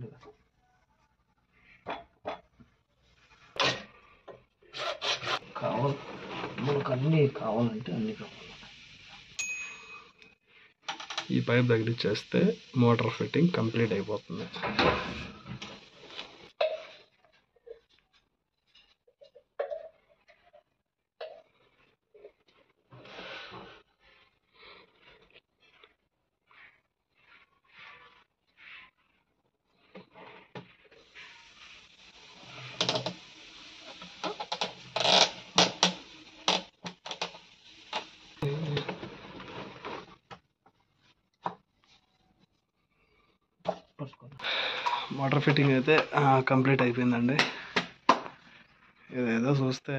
కావాలి మనకు అన్నీ కావాలంటే అన్నీ కావాలి ఈ పైప్ తగిలిచ్చేస్తే మోటార్ ఫిట్టింగ్ కంప్లీట్ అయిపోతుంది పట్టుకోండి మోటార్ ఫిట్టింగ్ అయితే కంప్లీట్ అయిపోయిందండి ఇదేదో చూస్తే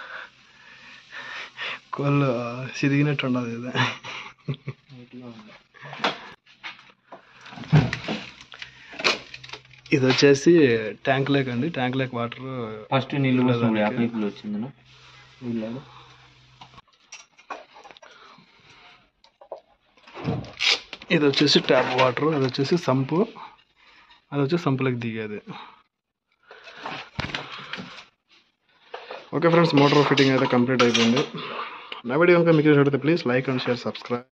కోళ్ళు సిదిగినట్టు ఉండదు ఇది నీట్గా ఉంది ఇది వచ్చేసి ట్యాంక్ లేక్ అండి ట్యాంక్ లేక్ వాటర్ ఫస్ట్ నీళ్ళు పోసినప్పుడు ఆ పైపులు వచ్చిందన నీళ్ళు ఇది వచ్చేసి ట్యాప్ వాటర్ అది వచ్చేసి సంపు అది వచ్చి సంపులోకి దిగేది ఓకే ఫ్రెండ్స్ మోటార్ ఫిట్టింగ్ అయితే కంప్లీట్ అయిపోయింది నా వీడియో కనుక మీకు నచ్చితే please like and share subscribe